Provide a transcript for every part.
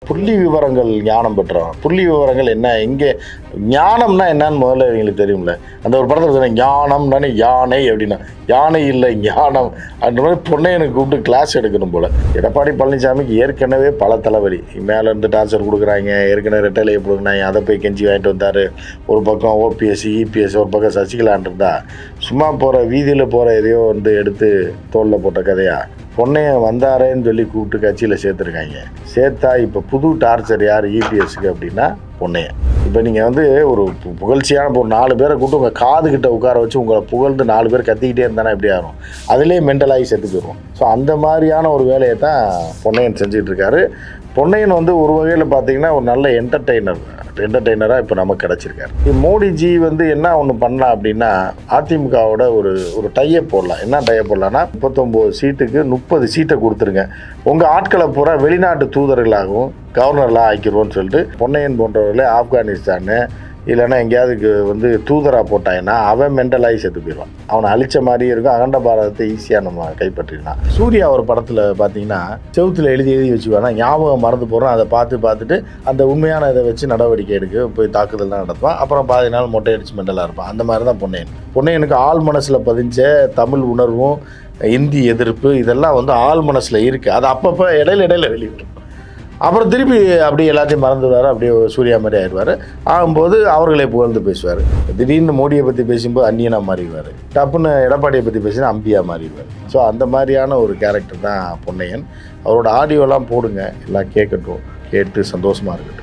புள்ளி விவரங்கள் ஞானம் பெற்றவன் புள்ளி விவரங்கள் என்ன இங்கே ஞானம்னா என்னன்னு முதல்ல எங்களுக்கு தெரியும்ல அந்த ஒரு படத்தில் சொன்னேன் ஞானம்னானே யானை அப்படின்னா யானை இல்லை ஞானம் அந்த மாதிரி பொண்ணையனுக்கு கூப்பிட்டு கிளாஸ் எடுக்கணும் போல எடப்பாடி பழனிசாமிக்கு ஏற்கனவே பல தலைவலி மேலே இருந்து டார்ச்சர் கொடுக்குறாங்க ஏற்கனவே ரெட்டலையை கொடுக்குறாங்க அதை போய் கெஞ்சி வாங்கிட்டு வந்தார் ஒரு பக்கம் ஓபிஎஸ்சி இபிஎஸ் ஒரு பக்கம் சசிகலான் இருந்தா சும்மா போகிற வீதியில் போகிற எதையோ வந்து எடுத்து தோளில் போட்ட கதையா பொண்ணைய வந்தாரேன்னு சொல்லி கூப்பிட்டு கட்சியில் சேர்த்துருக்காங்க சேர்த்தா இப்போ புது டார்ச்சர் யார் இபிஎஸ்க்கு அப்படின்னா பொண்ணைய இப்போ நீங்கள் வந்து ஒரு பு- புகழ்ச்சியான இப்போ ஒரு நாலு பேரை கூப்பிட்டு உங்கள் காது கிட்ட உட்கார வச்சு உங்களை புகழ்ந்து நாலு பேர் கத்திக்கிட்டே இருந்தானா எப்படி ஆகும் அதிலே மென்டலாகி செத்து போயிடுவோம் ஸோ அந்த மாதிரியான ஒரு வேலையை தான் பொன்னையன் செஞ்சுட்டு இருக்காரு பொன்னையன் வந்து ஒரு வகையில் பார்த்தீங்கன்னா ஒரு நல்ல என்டர்டெய்னர் என்டர்டெய்னராக இப்போ நமக்கு கிடச்சிருக்காரு இப்போ மோடிஜி வந்து என்ன ஒன்று பண்ணலாம் அப்படின்னா அதிமுகவோட ஒரு ஒரு டையை போடலாம் என்ன டையை போடலாம்னா முப்பத்தொம்போது சீட்டுக்கு முப்பது சீட்டை கொடுத்துருங்க உங்கள் ஆட்களை பூரா வெளிநாட்டு தூதர்களாகவும் கவர்னர்லாம் ஆக்கிடுவோன்னு சொல்லிட்டு பொன்னையன் போன்றவர்களே ஆப்கானிஸ்தானு இல்லைன்னா எங்கேயாவது வந்து தூதராக போட்டாங்கன்னா அவன் மென்டலாகி செத்து போயிடுவான் அவனை அழிச்ச மாதிரியும் இருக்கும் அகண்ட பாரதத்தை ஈஸியாக நம்ம கைப்பற்றிடலாம் சூர்யா ஒரு படத்தில் பார்த்தீங்கன்னா செவுத்துல எழுதி எழுதி வச்சுக்குவானா ஞாபகம் மறந்து போகிறோம் அதை பார்த்து பார்த்துட்டு அந்த உண்மையான இதை வச்சு நடவடிக்கை எடுக்க போய் தாக்குதல்லாம் நடத்துவான் அப்புறம் பாதி நாள் மொட்டை அடிச்சு மெண்டலாக இருப்பான் அந்த மாதிரி தான் பொன்னையன் பொன்னையனுக்கு ஆள் மனசில் பதிஞ்ச தமிழ் உணர்வும் இந்தி எதிர்ப்பு இதெல்லாம் வந்து ஆள் மனசில் இருக்குது அது அப்பப்போ இடையில இடையில வெளியிடும் அப்புறம் திருப்பி அப்படியே எல்லாத்தையும் மறந்துடுவார் அப்படியே சூர்யா மாதிரி ஆயிடுவார் ஆகும்போது அவர்களை புகழ்ந்து பேசுவார் திடீர்னு மோடியை பற்றி பேசும்போது அந்நியனா மாறிடுவார் டப்புன்னு எடப்பாடியை பற்றி பேசினா அம்பியா மாறிடுவார் ஸோ அந்த மாதிரியான ஒரு கேரக்டர் தான் பொன்னையன் அவரோட ஆடியோலாம் போடுங்க எல்லாம் கேட்கட்டும் கேட்டு சந்தோஷமாக இருக்கட்டும்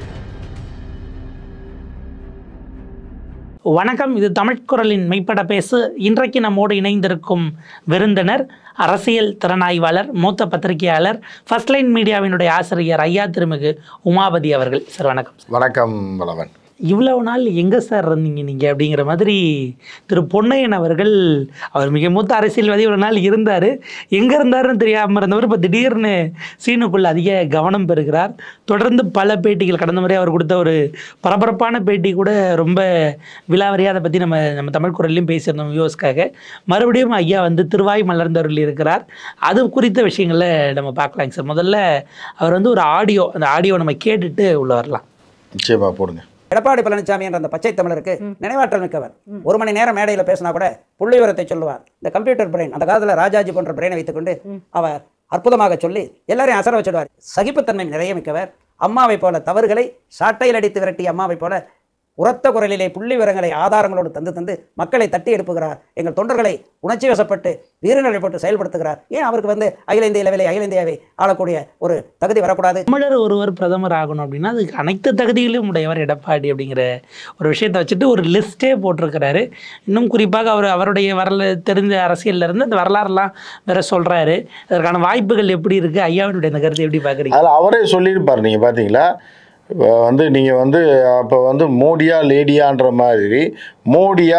வணக்கம் இது தமிழ்குரலின் மெய்ப்பட பேசு இன்றைக்கு நம்மோடு இணைந்திருக்கும் விருந்தினர் அரசியல் திறனாய்வாளர் மூத்த பத்திரிகையாளர் ஃபர்ஸ்ட் லைன் மீடியாவினுடைய ஆசிரியர் ஐயா திருமிகு உமாபதி அவர்கள் சார் வணக்கம் வணக்கம் வளவன் இவ்வளவு நாள் எங்கே சார் இருந்தீங்க நீங்கள் அப்படிங்கிற மாதிரி திரு பொன்னையன் அவர்கள் அவர் மிக மூத்த அரசியல்வாதி இவ்வளோ நாள் இருந்தார் எங்கே இருந்தாருன்னு தெரியாமல் இருந்தவர் இப்போ திடீர்னு சீனுக்குள்ள அதிக கவனம் பெறுகிறார் தொடர்ந்து பல பேட்டிகள் கடந்த முறை அவர் கொடுத்த ஒரு பரபரப்பான பேட்டி கூட ரொம்ப விலாவரியாக அதை பற்றி நம்ம நம்ம தமிழ் குரல்லையும் பேசியிருந்தோம் வியூஸ்க்காக மறுபடியும் ஐயா வந்து திருவாய் மலர்ந்தவர்கள் இருக்கிறார் அது குறித்த விஷயங்களை நம்ம பார்க்கலாங்க சார் முதல்ல அவர் வந்து ஒரு ஆடியோ அந்த ஆடியோ நம்ம கேட்டுட்டு உள்ள வரலாம் நிச்சயமாக போடுங்க எடப்பாடி பழனிசாமி என்ற அந்த பச்சை தமிழருக்கு நினைவாற்றல் மிக்கவர் ஒரு மணி நேரம் மேடையில் பேசினா கூட புள்ளி விவரத்தை சொல்லுவார் இந்த கம்ப்யூட்டர் பிரெயின் அந்த காலத்தில் ராஜாஜி போன்ற பிரெயினை வைத்துக்கொண்டு அவர் அற்புதமாக சொல்லி எல்லாரையும் அசர வச்சிடுவார் சகிப்புத்தன்மை நிறைய மிக்கவர் அம்மாவை போல தவறுகளை சாட்டையில் அடித்து விரட்டிய அம்மாவை போல உரத்த குரலிலே புள்ளி விவரங்களை ஆதாரங்களோடு தந்து தந்து மக்களை தட்டி எழுப்புகிறார் எங்கள் தொண்டர்களை உணர்ச்சி வசப்பட்டு வீரநிலை போட்டு செயல்படுத்துகிறார் ஏன் அவருக்கு வந்து அகில இந்திய லெவலில் அகில இந்தியாவை ஆளக்கூடிய ஒரு தகுதி வரக்கூடாது தமிழர் ஒருவர் பிரதமர் ஆகணும் அப்படின்னா அதுக்கு அனைத்து தகுதிகளும் உடையவர் எடப்பாடி அப்படிங்கிற ஒரு விஷயத்தை வச்சுட்டு ஒரு லிஸ்ட்டே போட்டிருக்கிறாரு இன்னும் குறிப்பாக அவர் அவருடைய வரல தெரிஞ்ச அரசியல்ல இருந்து அந்த வரலாறுலாம் வேற சொல்றாரு அதற்கான வாய்ப்புகள் எப்படி இருக்கு ஐயாவினுடைய இந்த கருத்தை எப்படி பார்க்குறீங்க அதில் அவரே சொல்லியிருப்பார் நீங்கள் பார்த்தீங்களா இப்போ வந்து நீங்கள் வந்து அப்போ வந்து மோடியா லேடியான்ற மாதிரி மோடியா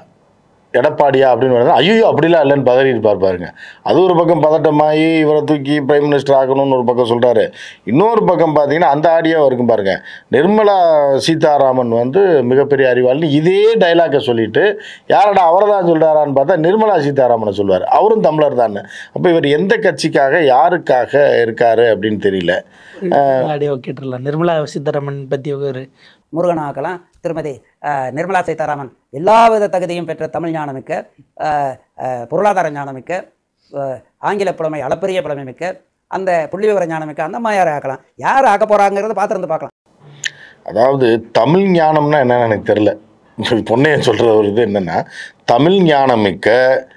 எடப்பாடியா அப்படின்னு வருது ஐயோ அப்படிலாம் இல்லைன்னு பதறியிருப்பார் பாருங்க அது ஒரு பக்கம் பதட்டமாகி இவரை தூக்கி பிரைம் மினிஸ்டர் ஆகணும்னு ஒரு பக்கம் சொல்கிறாரு இன்னொரு பக்கம் பார்த்தீங்கன்னா அந்த ஆடியோ இருக்கும் பாருங்க நிர்மலா சீதாராமன் வந்து மிகப்பெரிய அறிவாளின்னு இதே டைலாக்கை சொல்லிட்டு யாரடா அவரை தான் சொல்கிறாரான்னு பார்த்தா நிர்மலா சீதாராமனை சொல்லுவார் அவரும் தமிழர் தான் அப்போ இவர் எந்த கட்சிக்காக யாருக்காக இருக்காரு அப்படின்னு தெரியல அப்படியே கேட்டுடலாம் நிர்மலா சீதாராமன் பற்றி ஒரு முருகன் ஆக்கலாம் திருமதி அஹ், நிர்மலா சீதாராமன் எல்லாவித தகுதியும் பெற்ற தமிழ் ஞானமிக்க அஹ், அஹ், பொருளாதார ஞானமிக்க அஹ், ஆங்கில புலமை அளப்பரிய புலமை மிக்க அந்த புள்ளி விவர ஞானமிக்க அந்த மாதிரி யாரை ஆக்கலாம் யார் ஆக்க போகிறாங்கிறத பார்த்துருந்து பார்க்கலாம் அதாவது தமிழ் ஞானம்னா என்னன்னு எனக்கு தெரில பொன்னையன் சொல்கிற ஒரு இது என்னென்னா தமிழ் ஞானமிக்க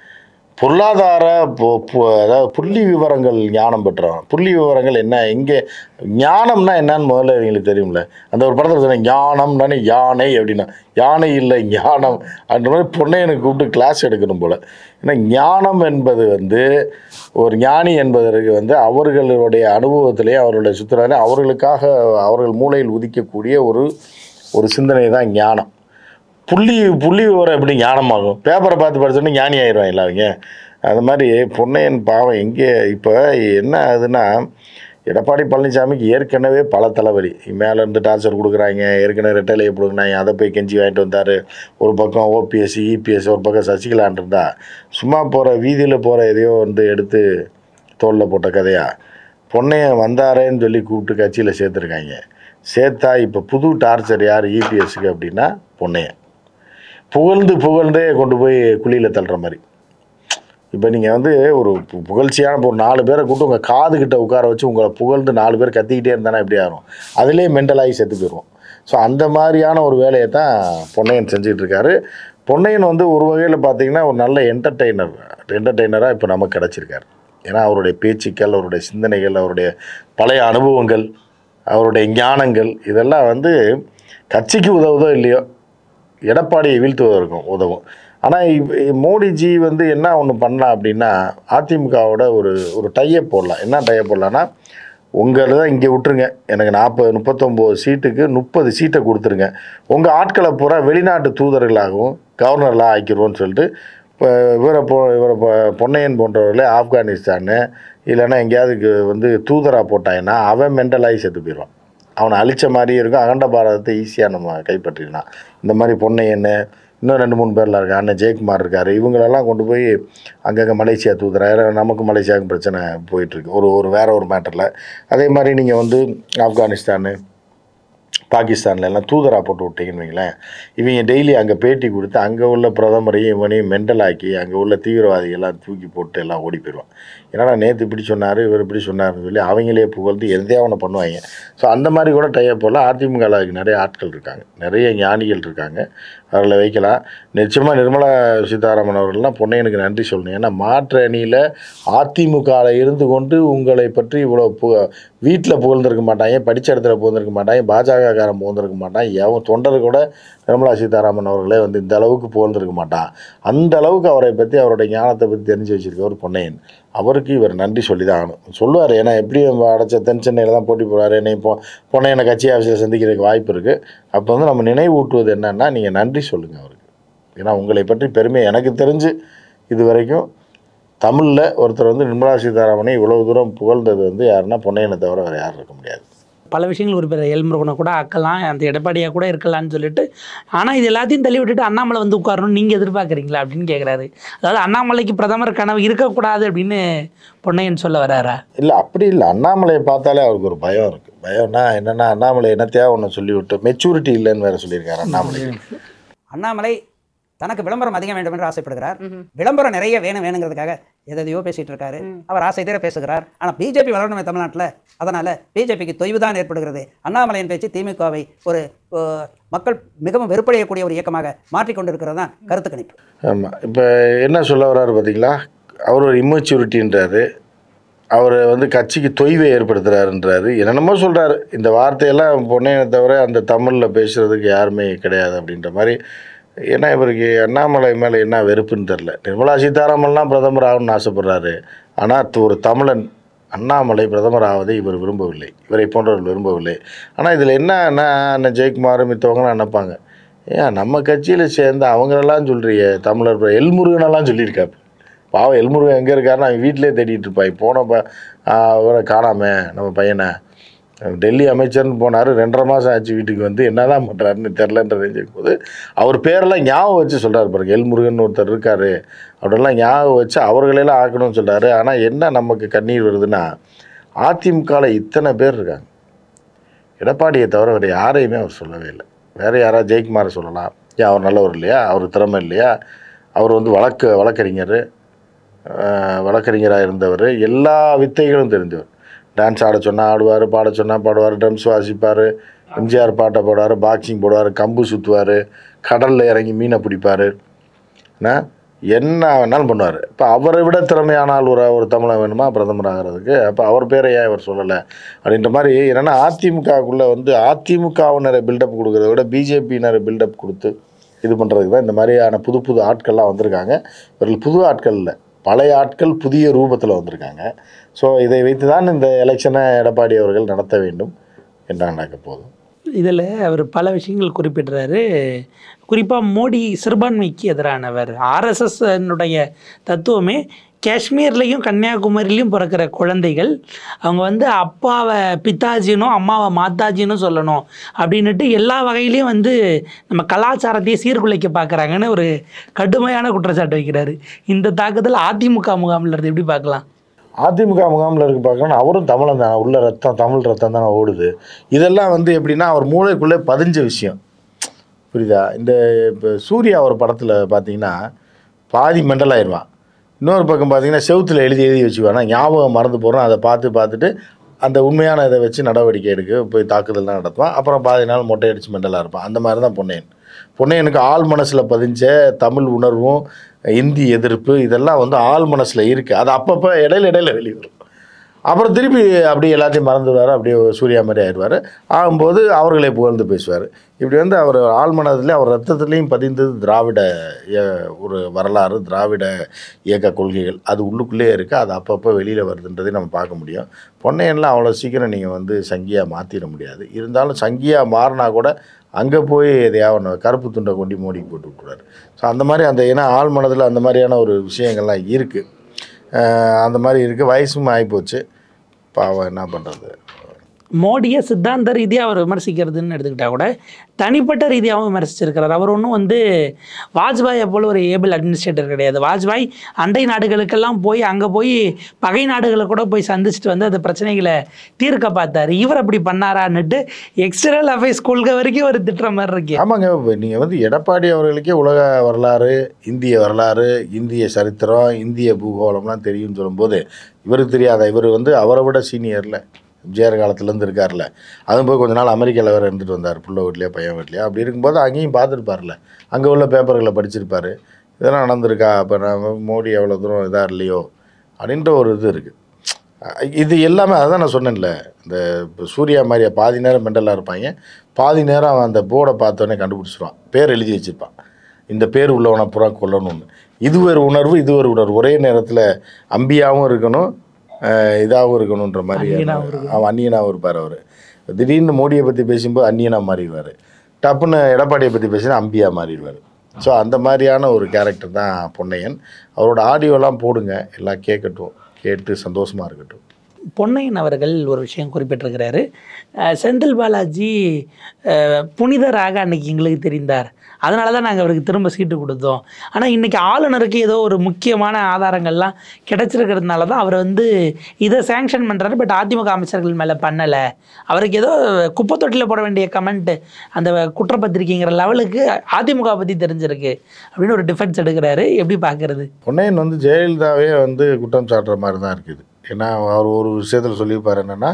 பொருளாதார பொ- பொ- அதாவது புள்ளி விவரங்கள் ஞானம் பெற்றவன் புள்ளி விவரங்கள் என்ன எங்கே ஞானம்னா என்னன்னு முதல்ல எங்களுக்கு தெரியும்ல அந்த ஒரு படத்தில் சொன்னேன் ஞானம்னானே யானை அப்படின்னா யானை இல்லை ஞானம் அந்த மாதிரி பொன்னையனுக்கு கூப்பிட்டு கிளாஸ் எடுக்கணும் போல் ஏன்னா ஞானம் என்பது வந்து ஒரு ஞானி என்பதற்கு வந்து அவர்களுடைய அனுபவத்திலே அவர்களுடைய சுற்றுலாலே அவர்களுக்காக அவர்கள் மூளையில் உதிக்கக்கூடிய ஒரு ஒரு சிந்தனை தான் ஞானம் புள்ளி புள்ளி விவரம் எப்படி ஞானமாகும் பேப்பரை பார்த்து படிச்சோன்னே ஞானி ஆயிடுவாங்க அவங்க அது மாதிரி பொன்னையன் பாவம் எங்கே இப்போ என்ன ஆகுதுன்னா எடப்பாடி பழனிசாமிக்கு ஏற்கனவே பல தலைவலி மேலே இருந்து டார்ச்சர் கொடுக்குறாங்க ஏற்கனவே ரெட்டலையை கொடுக்குறாங்க அதை போய் கெஞ்சி வாங்கிட்டு வந்தார் ஒரு பக்கம் ஓபிஎஸ்சி இபிஎஸ் ஒரு பக்கம் சசிகலான் இருந்தா சும்மா போகிற வீதியில் போகிற எதையோ வந்து எடுத்து தோளில் போட்ட கதையா பொன்னையன் வந்தாரேன்னு சொல்லி கூப்பிட்டு கட்சியில் சேர்த்துருக்காங்க சேர்த்தா இப்போ புது டார்ச்சர் யார் இபிஎஸ்க்கு அப்படின்னா பொன்னையன் புகழ்ந்து புகழ்ந்தே கொண்டு போய் குழியில் தள்ளுற மாதிரி இப்போ நீங்கள் வந்து ஒரு பு- புகழ்ச்சியான இப்போ ஒரு நாலு பேரை கூப்பிட்டு உங்கள் காது கிட்ட உட்கார வச்சு உங்களை புகழ்ந்து நாலு பேர் கத்திக்கிட்டே இருந்தானா எப்படி ஆகும் அதிலே மென்டலாகி செத்து போயிடுவோம் ஸோ அந்த மாதிரியான ஒரு வேலையை தான் பொன்னையன் செஞ்சுட்டு இருக்காரு பொன்னையன் வந்து ஒரு வகையில் பார்த்தீங்கன்னா ஒரு நல்ல என்டர்டெய்னர் என்டர்டெய்னராக இப்போ நமக்கு கிடச்சிருக்காரு ஏன்னா அவருடைய பேச்சுக்கள் அவருடைய சிந்தனைகள் அவருடைய பழைய அனுபவங்கள் அவருடைய ஞானங்கள் இதெல்லாம் வந்து கட்சிக்கு உதவுதோ இல்லையோ எடப்பாடியை வீழ்த்துவதற்கும் உதவும் ஆனால் மோடிஜி வந்து என்ன ஒன்று பண்ணலாம் அப்படின்னா அதிமுகவோட ஒரு ஒரு டையப் போடலாம் என்ன டையப் போடலான்னா உங்களை தான் இங்கே விட்டுருங்க எனக்கு நாற்பது முப்பத்தொம்போது சீட்டுக்கு முப்பது சீட்டை கொடுத்துருங்க உங்கள் ஆட்களை பூரா வெளிநாட்டு தூதர்களாகவும் கவர்னர்லாம் ஆக்கிடுவோன்னு சொல்லிட்டு இப்போ இவரை போ இவரை பொ- பொன்னையன் போன்றவர்களே ஆப்கானிஸ்தானு இல்லைன்னா எங்கேயாவது கு- வந்து தூதராக போட்டாங்கன்னா அவன் மென்டலாகி செத்து போயிடுவான் அவனை அழிச்ச மாதிரியும் இருக்கும் அகண்ட பாரதத்தை ஈஸியாக நம்ம கைப்பற்றிடலாம் இந்த மாதிரி பொன்னையன் இன்னும் ரெண்டு மூணு பேர்லாம் இருக்காங்க அண்ணன் ஜெயக்குமார் இருக்கார் இவங்களெல்லாம் கொண்டு போய் அங்கங்கே மலேசியா தூதுறாரு நமக்கு மலேசியாவுக்கு பிரச்சனை போயிட்டுருக்கு ஒரு ஒரு வேற ஒரு மேட்டரில் அதே மாதிரி நீங்கள் வந்து ஆப்கானிஸ்தானு பாகிஸ்தான்ல எல்லாம் தூதராக போட்டு விட்டீங்கன்னு வைங்களேன் இவங்க டெய்லி அங்கே பேட்டி கொடுத்து அங்கே உள்ள பிரதமரையும் இவனையும் மெண்டலாக்கி அங்கே உள்ள தீவிரவாதிகள்லாம் தூக்கி போட்டு எல்லாம் ஓடி போயிடுவான் என்னடா நேற்று இப்படி சொன்னார் இவர் இப்படி சொன்னார்னு சொல்லி அவங்களே புகழ்ந்து எதையோ அவனை பண்ணுவாங்க ஸோ அந்த மாதிரி கூட டைப் போல் அதிமுகவுக்கு நிறைய ஆட்கள் இருக்காங்க நிறைய ஞானிகள் இருக்காங்க அவர்களை வைக்கலாம் நிச்சயமாக நிர்மலா சீதாராமன் அவர்கள்லாம் பொன்னையனுக்கு நன்றி சொல்லணும் ஏன்னா மாற்று அணியில் அதிமுகவில் இருந்து கொண்டு உங்களை பற்றி இவ்வளோ பு வீட்டில் புகழ்ந்திருக்க மாட்டாங்க படித்த இடத்துல புகழ்ந்திருக்க மாட்டாங்க பாஜகக்காரன் புகழ்ந்திருக்க மாட்டான் எவன் தொண்டர் கூட நிர்மலா சீதாராமன் அவர்களே வந்து இந்த அளவுக்கு புகழ்ந்திருக்க மாட்டான் அந்த அளவுக்கு அவரை பற்றி அவருடைய ஞானத்தை பற்றி தெரிஞ்சு வச்சிருக்கவர் பொன்னையன் அவருக்கு இவர் நன்றி சொல்லி தான் ஆகணும் சொல்லுவார் ஏன்னா எப்படி அடைச்ச தென் சென்னையில் தான் போட்டி போடுவார் என்னை இப்போ பொன்னையனை கட்சி ஆஃபீஸில் சந்திக்கிறதுக்கு வாய்ப்பு இருக்குது அப்போ வந்து நம்ம நினைவூட்டுவது என்னன்னா நீங்கள் நன்றி சொல்லுங்கள் அவருக்கு ஏன்னா உங்களை பற்றி பெருமை எனக்கு தெரிஞ்சு இது வரைக்கும் தமிழில் ஒருத்தர் வந்து நிர்மலா சீதாராமனை இவ்வளவு தூரம் புகழ்ந்தது வந்து யாருன்னா பொன்னையனை தவிர வேறு யாரும் இருக்க முடியாது பல விஷயங்கள் ஒரு பேர் எல்முருகனை கூட ஆக்கலாம் அந்த எடப்பாடியாக கூட இருக்கலாம்னு சொல்லிட்டு ஆனால் இது எல்லாத்தையும் தள்ளி விட்டுட்டு அண்ணாமலை வந்து உட்காரணும் நீங்கள் எதிர்பார்க்குறீங்களா அப்படின்னு கேட்குறாரு அதாவது அண்ணாமலைக்கு பிரதமர் கனவு இருக்கக்கூடாது அப்படின்னு பொன்னையன் சொல்ல வராரா இல்லை அப்படி இல்லை அண்ணாமலையை பார்த்தாலே அவருக்கு ஒரு பயம் இருக்குது பயம்னா என்னென்னா அண்ணாமலை என்னத்தையா ஒன்று சொல்லிவிட்டு மெச்சூரிட்டி இல்லைன்னு வேறு சொல்லியிருக்காரு அண்ணாமலை அண்ணாமலை தனக்கு விளம்பரம் அதிகம் வேண்டும் என்று ஆசைப்படுகிறார் விளம்பரம் நிறைய வேணும் வேணுங்கிறதுக்காக எதையோ பேசிட்டு இருக்காரு அவர் ஆசை தீர பேசுகிறார் ஆனால் பிஜேபி வளரணுமே தமிழ்நாட்டில் அதனால் பிஜேபிக்கு தொய்வு தான் ஏற்படுகிறது அண்ணாமலையின் பேச்சு திமுகவை ஒரு அஹ், மக்கள் மிகவும் வெறுப்படையக்கூடிய ஒரு இயக்கமாக மாற்றிக்கொண்டிருக்கிறது தான் கருத்து கணிப்பு ஆமாம் இப்போ என்ன சொல்ல வர்றாரு பார்த்தீங்களா அவர் ஒரு இம்மெச்சூரிட்டின்றாரு அவர் வந்து கட்சிக்கு தொய்வை ஏற்படுத்துகிறாருன்றாரு என்னென்னமோ சொல்கிறாரு இந்த வார்த்தையெல்லாம் பொன்னையனை தவிர அந்த தமிழில் பேசுகிறதுக்கு யாருமே கிடையாது அப்படின்ற மாதிரி ஏன்னா இவருக்கு அண்ணாமலை மேலே என்ன வெறுப்புன்னு தெரில நிர்மலா சீதாராமன்லாம் பிரதமர் ஆகணும்னு ஆசைப்படுறாரு ஆனால் ஒரு தமிழன் அண்ணாமலை பிரதமர் ஆவதை இவர் விரும்பவில்லை இவரை போன்றவர்கள் விரும்பவில்லை ஆனால் இதில் என்ன அண்ணன் ஜெயக்குமார் மித்தவங்களாம் நினைப்பாங்க ஏன் நம்ம கட்சியில் சேர்ந்து அவங்களெல்லாம் சொல்கிறிய தமிழர் பிர- எல்முருகனெல்லாம் சொல்லியிருக்காரு பாவம் எல்முருகன் எங்கே இருக்காருன்னு அவன் வீட்டிலே தேடிட்டு இருப்பான் போனப்போ அவரை காணாம நம்ம பையனை டெல்லி அமைச்சர்னு போனார் ரெண்டரை மாதம் ஆச்சு வீட்டுக்கு வந்து என்னதான் பண்ணுறாருன்னு தெரிலன்ற ரேஞ்சுக்கு போது அவர் பேரெல்லாம் ஞாபகம் வச்சு சொல்கிறார் பாருங்க எல்முருகன் ஒருத்தர் இருக்கார் அப்படிலாம் ஞாபகம் வச்சு அவர்களெல்லாம் ஆக்கணும்னு சொல்கிறாரு ஆனால் என்ன நமக்கு கண்ணீர் வருதுன்னா அதிமுகவில் இத்தனை பேர் இருக்காங்க எடப்பாடியை தவிர வேறு யாரையுமே அவர் சொல்லவே இல்லை வேறு யாராவது ஜெயக்குமாரை சொல்லலாம் ஏன் அவர் நல்லவர் இல்லையா அவர் திறமை இல்லையா அவர் வந்து வழக்கு வழக்கறிஞர் அஹ், வழக்கறிஞராக இருந்தவர் எல்லா வித்தைகளும் தெரிஞ்சவர் டான்ஸ் ஆட சொன்னால் ஆடுவார் பாட சொன்னால் பாடுவார் ட்ரம்ஸ் வாசிப்பார் எம்ஜிஆர் பாட்டை போடுவார் பாக்ஸிங் போடுவார் கம்பு சுற்றுவார் கடலில் இறங்கி மீனை பிடிப்பார் என்ன என்ன வேணாலும் பண்ணுவார் இப்போ அவரை விட திறமையான ஆள் ஒரு ஒரு தமிழன் வேணுமா பிரதமர் ஆகிறதுக்கு அப்போ அவர் பேரை ஏன் இவர் சொல்லலை அப்படின்ற மாதிரி என்னென்னா அதிமுகக்குள்ளே வந்து அதிமுகவினரை பில்டப் கொடுக்குறத விட பிஜேபியினரை பில்டப் கொடுத்து இது பண்ணுறதுக்கு தான் இந்த மாதிரியான புது புது ஆட்கள்லாம் வந்திருக்காங்க இவர்கள் புது ஆட்கள் இல்லை பழைய ஆட்கள் புதிய ரூபத்தில் வந்திருக்காங்க ஸோ இதை வைத்து தான் இந்த எலெக்ஷனை எடப்பாடி அவர்கள் நடத்த வேண்டும் என்று நடக்க போதும் இதில் அவர் பல விஷயங்கள் குறிப்பிடுறாரு குறிப்பாக மோடி சிறுபான்மைக்கு எதிரானவர் ஆர்எஸ்எஸ்னுடைய தத்துவமே காஷ்மீர்லேயும் கன்னியாகுமரியிலையும் பிறக்கிற குழந்தைகள் அவங்க வந்து அப்பாவை பித்தாஜினும் அம்மாவை மாதாஜினும் சொல்லணும் அப்படின்னுட்டு எல்லா வகையிலையும் வந்து நம்ம கலாச்சாரத்தையே சீர்குலைக்க பார்க்குறாங்கன்னு ஒரு கடுமையான குற்றச்சாட்டு வைக்கிறாரு இந்த தாக்கத்தில் அதிமுக முகாமில் இருந்து எப்படி பார்க்கலாம் அதிமுக முகாமில் இருக்கு பார்க்கணும் அவரும் தமிழன் தான் உள்ள ரத்தம் தமிழ் ரத்தம் தானே ஓடுது இதெல்லாம் வந்து எப்படின்னா அவர் மூளைக்குள்ளே பதிஞ்ச விஷயம் புரியுதா இந்த இப்போ சூர்யா ஒரு படத்தில் பார்த்தீங்கன்னா பாதி மெண்டல் ஆயிடுவான் இன்னொரு பக்கம் பார்த்தீங்கன்னா செவுத்துல எழுதி எழுதி வச்சுக்குவானா ஞாபகம் மறந்து போகிறோம் அதை பார்த்து பார்த்துட்டு அந்த உண்மையான இதை வச்சு நடவடிக்கை எடுக்க போய் தாக்குதல்லாம் நடத்துவான் அப்புறம் பாதி நாள் மொட்டை அடிச்சு மெண்டலாக இருப்பான் அந்த மாதிரி தான் பொன்னையன் பொன்னையனுக்கு ஆள் மனசில் பதிஞ்ச தமிழ் உணர்வும் இந்தி எதிர்ப்பு இதெல்லாம் வந்து ஆள் மனசில் இருக்குது அது அப்பப்போ இடையில இடையில வெளியே வரும் அப்புறம் திருப்பி அப்படியே எல்லாத்தையும் மறந்துடுவார் அப்படியே சூர்யா மாதிரி ஆயிடுவார் ஆகும்போது அவர்களை புகழ்ந்து பேசுவார் இப்படி வந்து அவர் ஆழ்மனதில் அவர் ரத்தத்துலேயும் பதிந்தது திராவிட இய- ஒரு வரலாறு திராவிட இயக்க கொள்கைகள் அது உள்ளுக்குள்ளேயே இருக்குது அது அப்பப்போ வெளியில் வருதுன்றதை நம்ம பார்க்க முடியும் பொன்னையன்லாம் அவ்வளோ சீக்கிரம் நீங்கள் வந்து சங்கியாக மாற்றிட முடியாது இருந்தாலும் சங்கியாக மாறினா கூட அங்கே போய் எதையாவது ஒன்று கருப்பு துண்டை கொண்டு மோடி போட்டு விட்டுறாரு ஸோ அந்த மாதிரி அந்த ஏன்னா ஆள் மனதில் அந்த மாதிரியான ஒரு விஷயங்கள்லாம் இருக்குது அந்த மாதிரி இருக்குது வயசும் ஆகிப்போச்சு பாவம் என்ன பண்ணுறது மோடியை சித்தாந்த ரீதியாக அவர் விமர்சிக்கிறதுன்னு எடுத்துக்கிட்டா கூட தனிப்பட்ட ரீதியாகவும் விமர்சிச்சிருக்கிறார் அவர் ஒன்றும் வந்து வாஜ்பாயை போல ஒரு ஏபிள் அட்மினிஸ்ட்ரேட்டர் கிடையாது வாஜ்பாய் அண்டை நாடுகளுக்கெல்லாம் போய் அங்கே போய் பகை நாடுகளை கூட போய் சந்திச்சுட்டு வந்து அந்த பிரச்சனைகளை தீர்க்க பார்த்தாரு இவர் அப்படி பண்ணாரான்னுட்டு எக்ஸ்டர்னல் அஃபேர்ஸ் கொள்கை வரைக்கும் ஒரு திட்டுற மாதிரி இருக்கு ஆமாங்க நீங்கள் வந்து எடப்பாடி அவர்களுக்கே உலக வரலாறு இந்திய வரலாறு இந்திய சரித்திரம் இந்திய பூகோளம்லாம் தெரியும்னு சொல்லும்போது இவருக்கு தெரியாத இவர் வந்து அவரை விட சீனியரில் ஜேஆர் காலத்துலேருந்து இருக்கார்ல அதுவும் போய் கொஞ்ச நாள் அமெரிக்காவில் வேறு இருந்துட்டு வந்தார் புள்ள வீட்லையோ பையன் வீட்லையோ அப்படி இருக்கும்போது அங்கேயும் பார்த்துருப்பார்ல அங்கே உள்ள பேப்பர்களை படிச்சிருப்பார் இதெல்லாம் நடந்திருக்கா அப்போ நம்ம மோடி எவ்வளோ தூரம் இதாக இல்லையோ அப்படின்ற ஒரு இது இருக்குது இது எல்லாமே அதான் நான் சொன்னேன்ல இந்த இப்போ சூர்யா மாதிரியா பாதி நேரம் மெண்டலாக இருப்பாங்க பாதி நேரம் அவன் அந்த போர்டை பார்த்தோன்னே கண்டுபிடிச்சிருவான் பேர் எழுதி வச்சிருப்பான் இந்த பேர் உள்ளவனை புறா கொல்லணும்னு இது ஒரு உணர்வு இது ஒரு உணர்வு ஒரே நேரத்தில் அம்பியாவும் இருக்கணும் அஹ் இதாகவும் இருக்கணுன்ற மாதிரி அந்நியனாவும் அவன் அந்நியனாகவும் இருப்பார் அவர் திடீர்னு மோடியை பற்றி பேசும்போது அந்நியனாக மாறிடுவார் டப்புன்னு எடப்பாடியை பற்றி பேசினா அம்பியா மாறிடுவார் ஸோ அந்த மாதிரியான ஒரு கேரக்டர் தான் பொன்னையன் அவரோட ஆடியோலாம் போடுங்க எல்லாம் கேட்கட்டும் கேட்டு சந்தோஷமாக இருக்கட்டும் பொன்னையன் அவர்கள் ஒரு விஷயம் குறிப்பிட்டிருக்கிறாரு அஹ் செந்தில் பாலாஜி அஹ், புனிதராக அன்னைக்கு எங்களுக்கு தெரிந்தார் அதனால தான் நாங்கள் அவருக்கு திரும்ப சீட்டு கொடுத்தோம் ஆனால் இன்றைக்கி ஆளுநருக்கு ஏதோ ஒரு முக்கியமான ஆதாரங்கள்லாம் கிடைச்சிருக்கிறதுனால தான் அவர் வந்து இதை சேங்ஷன் பண்ணுறாரு பட் அதிமுக அமைச்சர்கள் மேலே பண்ணலை அவருக்கு ஏதோ குப்பை தொட்டியில் போட வேண்டிய கமெண்ட் அந்த குற்றப்பத்திரிக்கைங்கிற லெவலுக்கு அதிமுக பற்றி தெரிஞ்சிருக்கு அப்படின்னு ஒரு டிஃபென்ஸ் எடுக்கிறாரு எப்படி பார்க்குறது பொன்னையன் வந்து ஜெயலலிதாவே வந்து குற்றம் சாட்டுற மாதிரி தான் இருக்குது ஏன்னா அவர் ஒரு விஷயத்தில் சொல்லியிருப்பார் என்னென்னா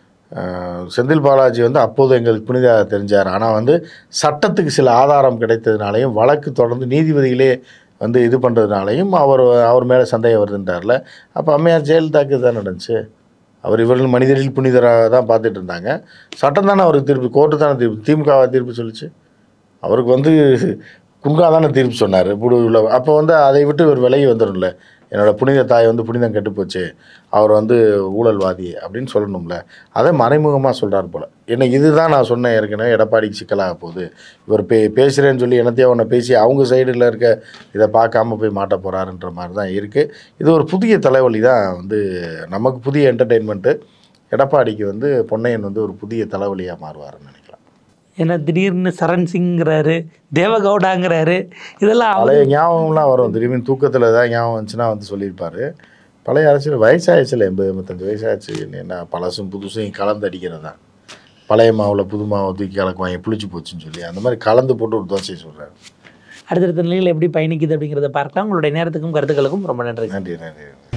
செந்தில் பாலாஜி வந்து அப்போது எங்களுக்கு புனித தெரிஞ்சார் ஆனால் வந்து சட்டத்துக்கு சில ஆதாரம் கிடைத்ததுனாலையும் வழக்கு தொடர்ந்து நீதிபதிகளே வந்து இது பண்ணுறதுனாலையும் அவர் அவர் மேலே சந்தேகம் வருதுன்றார்ல அப்போ அம்மையார் ஜெயலலிதாக்கு தான் நடந்துச்சு அவர் இவர்கள் மனிதரில் புனிதராக தான் பார்த்துட்டு இருந்தாங்க சட்டம் தானே அவருக்கு திருப்பி கோர்ட்டு தானே தீர்ப்பு திமுகவை தீர்ப்பு சொல்லிச்சு அவருக்கு வந்து குங்கா தானே தீர்ப்பு சொன்னார் உள்ள அப்போ வந்து அதை விட்டு இவர் விலகி வந்துடும்ல என்னோட புனித தாய் வந்து புனிதம் கெட்டுப்போச்சு அவர் வந்து ஊழல்வாதி அப்படின்னு சொல்லணும்ல அதை மறைமுகமாக சொல்கிறார் போல் என்ன இதுதான் நான் சொன்னேன் ஏற்கனவே எடப்பாடிக்கு சிக்கலாக போகுது இவர் பே பேசுகிறேன்னு சொல்லி என்னத்தையோ ஒன்று பேசி அவங்க சைடில் இருக்க இதை பார்க்காம போய் மாட்ட போகிறாருன்ற மாதிரி தான் இருக்குது இது ஒரு புதிய தலைவலி தான் வந்து நமக்கு புதிய என்டர்டெயின்மெண்ட்டு எடப்பாடிக்கு வந்து பொன்னையன் வந்து ஒரு புதிய தலைவலியாக மாறுவாருன்னு நினைக்கலாம் ஏன்னா திடீர்னு சரண் சிங்கிறாரு தேவகவுடாங்கிறாரு இதெல்லாம் அவர் பழைய ஞாபகம்லாம் வரும் திரும்பி தூக்கத்தில் ஏதாவது ஞாபகம் வந்துச்சுன்னா வந்து சொல்லியிருப்பாரு பழைய அரசியல் வயசாகிடுச்சுல எண்பது எண்பத்தஞ்சு வயசாச்சு என்ன பழசும் புதுசும் கலந்து அடிக்கிறது தான் பழைய மாவில் புது மாவை தூக்கி கலக்குவாங்க புளிச்சு போச்சுன்னு சொல்லி அந்த மாதிரி கலந்து போட்டு ஒரு தோசையை சொல்கிறாரு அடுத்தடுத்த நிலையில் எப்படி பயணிக்குது அப்படிங்கிறத பார்க்கலாம் உங்களுடைய நேரத்துக்கும் கருத்துக்களுக்கும் ரொம்ப நன்றி நன்றி நன்றி